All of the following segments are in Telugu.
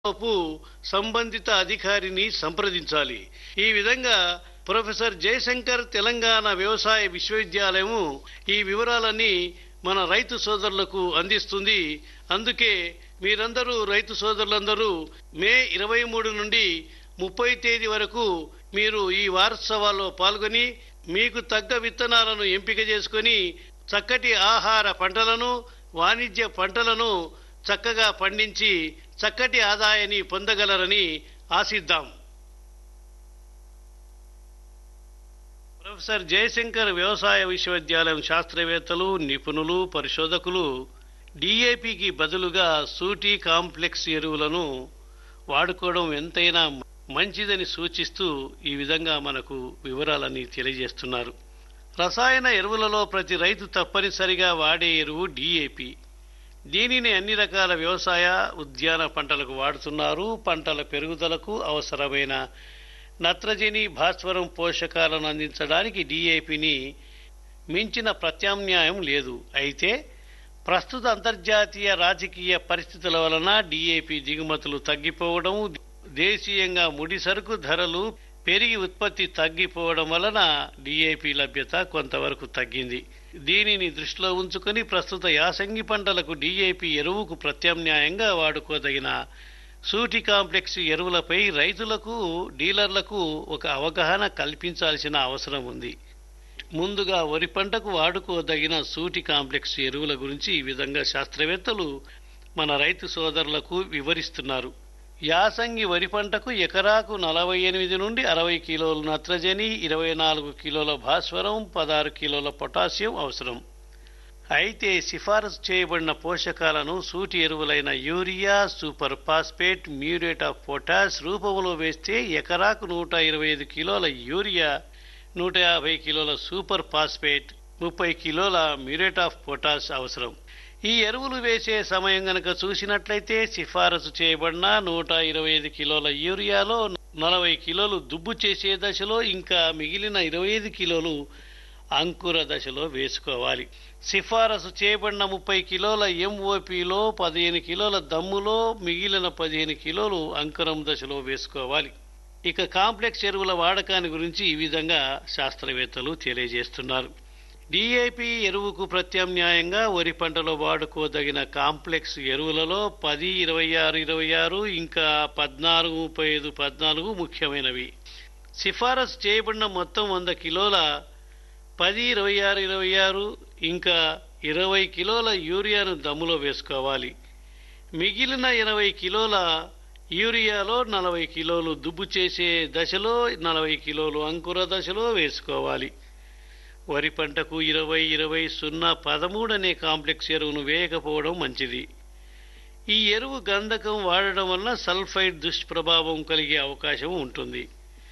లోపు సంబంధిత అధికారిని సంప్రదించాలి ఈ విధంగా ప్రొఫెసర్ జయశంకర్ తెలంగాణ వ్యవసాయ విశ్వవిద్యాలయము ఈ వివరాలన్నీ మన రైతు సోదరులకు అందిస్తుంది అందుకే మీరందరూ రైతు సోదరులందరూ మే ఇరవై మూడు నుండి ముప్పై తేదీ వరకు మీరు ఈ వారోత్సవాల్లో పాల్గొని మీకు తగ్గ విత్తనాలను ఎంపిక చేసుకొని చక్కటి ఆహార పంటలను వాణిజ్య పంటలను చక్కగా పండించి చక్కటి ఆదాయాన్ని పొందగలరని ఆశిద్దాం ప్రొఫెసర్ జయశంకర్ వ్యవసాయ విశ్వవిద్యాలయం శాస్త్రవేత్తలు నిపుణులు పరిశోధకులు డిఏపికి బదులుగా సూటి కాంప్లెక్స్ ఎరువులను వాడుకోవడం ఎంతైనా మంచిదని సూచిస్తూ ఈ విధంగా మనకు వివరాలని తెలియజేస్తున్నారు రసాయన ఎరువులలో ప్రతి రైతు తప్పనిసరిగా వాడే ఎరువు డిఏపి దీనిని అన్ని రకాల వ్యవసాయ ఉద్యాన పంటలకు వాడుతున్నారు పంటల పెరుగుదలకు అవసరమైన నత్రజని భాస్వరం పోషకాలను అందించడానికి డిఏపిని మించిన ప్రత్యామ్నాయం లేదు అయితే ప్రస్తుత అంతర్జాతీయ రాజకీయ పరిస్థితుల వలన డిఏపి దిగుమతులు తగ్గిపోవడం దేశీయంగా ముడి సరుకు ధరలు పెరిగి ఉత్పత్తి తగ్గిపోవడం వలన డిఏపి లభ్యత కొంతవరకు తగ్గింది దీనిని దృష్టిలో ఉంచుకొని ప్రస్తుత యాసంగి పంటలకు డిఏపి ఎరువుకు ప్రత్యామ్నాయంగా వాడుకోదగిన సూటి కాంప్లెక్స్ ఎరువులపై రైతులకు డీలర్లకు ఒక అవగాహన కల్పించాల్సిన అవసరం ఉంది ముందుగా వరి పంటకు వాడుకోదగిన సూటి కాంప్లెక్స్ ఎరువుల గురించి ఈ విధంగా శాస్త్రవేత్తలు మన రైతు సోదరులకు వివరిస్తున్నారు యాసంగి వరి పంటకు ఎకరాకు నలభై ఎనిమిది నుండి అరవై కిలోల నత్రజని ఇరవై నాలుగు కిలోల భాస్వరం పదహారు కిలోల పొటాషియం అవసరం అయితే సిఫారసు చేయబడిన పోషకాలను సూటి ఎరువులైన urea super phosphate muriate of potash రూపంలో వేస్తే ఎకరాకు నూట ఇరవై ఐదు కిలోల యూరియా నూట యాభై కిలోల సూపర్ ఫాస్ఫేట్ ముప్పై కిలోల మ్యూరేట్ ఆఫ్ పొటాష్ అవసరం ఈ ఎరువులు వేసే సమయం గనక చూసినట్లయితే సిఫారసు చేయబడిన నూట ఇరవై ఐదు కిలోల యూరియాలో నలభై కిలోలు దుబ్బు చేసే దశలో ఇంకా మిగిలిన ఇరవై ఐదు కిలోలు అంకుర దశలో వేసుకోవాలి సిఫారసు చేయబడిన ముప్పై కిలోల ఎంఓపిలో పదిహేను కిలోల దమ్ములో మిగిలిన పదిహేను కిలోలు అంకురం దశలో వేసుకోవాలి ఇక కాంప్లెక్స్ ఎరువుల వాడకాన్ని గురించి ఈ విధంగా శాస్త్రవేత్తలు తెలియజేస్తున్నారు డిఏపి ఎరువుకు ప్రత్యామ్నాయంగా వరి పంటలో వాడుకోదగిన కాంప్లెక్స్ ఎరువులలో పది ఇరవై ఆరు ఇరవై ఆరు ఇంకా పద్నాలుగు ముప్పై ఐదు పద్నాలుగు ముఖ్యమైనవి సిఫారసు చేయబడిన మొత్తం వంద కిలోల పది ఇరవై ఆరు ఇరవై ఆరు ఇంకా ఇరవై కిలోల యూరియాను దమ్ములో వేసుకోవాలి మిగిలిన ఇరవై కిలోల యూరియాలో నలభై కిలోలు దుబ్బు చేసే దశలో నలభై కిలోలు అంకుర దశలో వేసుకోవాలి వరి పంటకు ఇరవై ఇరవై సున్నా పదమూడు అనే కాంప్లెక్స్ ఎరువును వేయకపోవడం మంచిది ఈ ఎరువు గంధకం వాడడం వల్ల సల్ఫైడ్ దుష్ప్రభావం కలిగే అవకాశం ఉంటుంది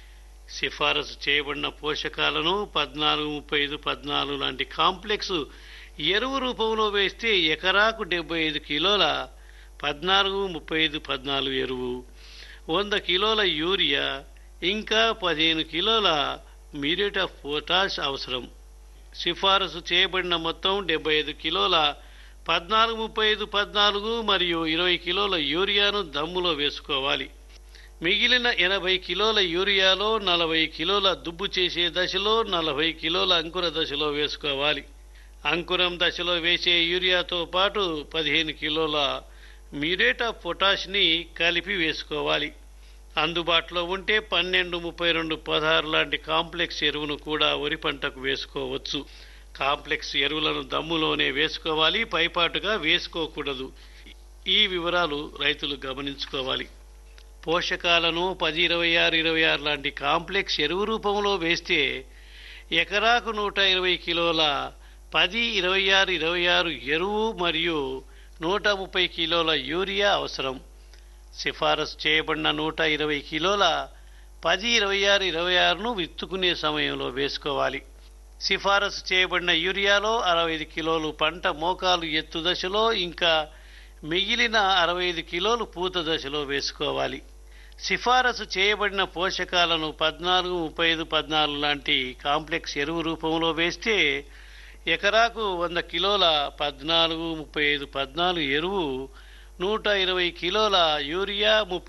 సిఫారసు చేయబడిన పోషకాలను పద్నాలుగు ముప్పై ఐదు పద్నాలుగు లాంటి కాంప్లెక్స్ ఎరువు రూపంలో వేస్తే ఎకరాకు డెబ్బై ఐదు కిలోల పద్నాలుగు ముప్పై ఐదు పద్నాలుగు ఎరువు వంద కిలోల యూరియా ఇంకా పదిహేను కిలోల మ్యూరేట్ ఆఫ్ పొటాష్ అవసరం సిఫారసు చేయబడిన మొత్తం డెబ్బై ఐదు కిలోల పద్నాలుగు ముప్పై ఐదు పద్నాలుగు మరియు ఇరవై కిలోల యూరియాను దమ్ములో వేసుకోవాలి మిగిలిన ఎనభై కిలోల యూరియాలో నలభై కిలోల దుబ్బు చేసే దశలో నలభై కిలోల అంకుర దశలో వేసుకోవాలి అంకురం దశలో వేసే యూరియాతో పాటు పదిహేను కిలోల మ్యూరేట్ ఆఫ్ పొటాష్ని కలిపి వేసుకోవాలి అందుబాటులో ఉంటే పన్నెండు ముప్పై రెండు పదహారు లాంటి కాంప్లెక్స్ ఎరువును కూడా వరి పంటకు వేసుకోవచ్చు కాంప్లెక్స్ ఎరువులను దమ్ములోనే వేసుకోవాలి పైపాటుగా వేసుకోకూడదు ఈ వివరాలు రైతులు గమనించుకోవాలి పోషకాలను పది ఇరవై ఆరు ఇరవై ఆరు లాంటి కాంప్లెక్స్ ఎరువు రూపంలో వేస్తే ఎకరాకు నూట ఇరవై కిలోల పది ఇరవై ఆరు ఇరవై ఆరు ఎరువు మరియు నూట ముప్పై కిలోల యూరియా అవసరం సిఫారసు చేయబడిన నూట ఇరవై కిలోల పది ఇరవై ఆరు ఇరవై ఆరును విత్తుకునే సమయంలో వేసుకోవాలి సిఫారసు చేయబడిన యూరియాలో అరవై ఐదు కిలోలు పంట మోకాలు ఎత్తు దశలో ఇంకా మిగిలిన అరవై ఐదు కిలోలు పూత దశలో వేసుకోవాలి సిఫారసు చేయబడిన పోషకాలను పద్నాలుగు ముప్పై ఐదు పద్నాలుగు లాంటి కాంప్లెక్స్ ఎరువు రూపంలో వేస్తే ఎకరాకు వంద కిలోల పద్నాలుగు ముప్పై ఐదు పద్నాలుగు ఎరువు నూట ఇరవై కిలోల యూరియా ముప్పై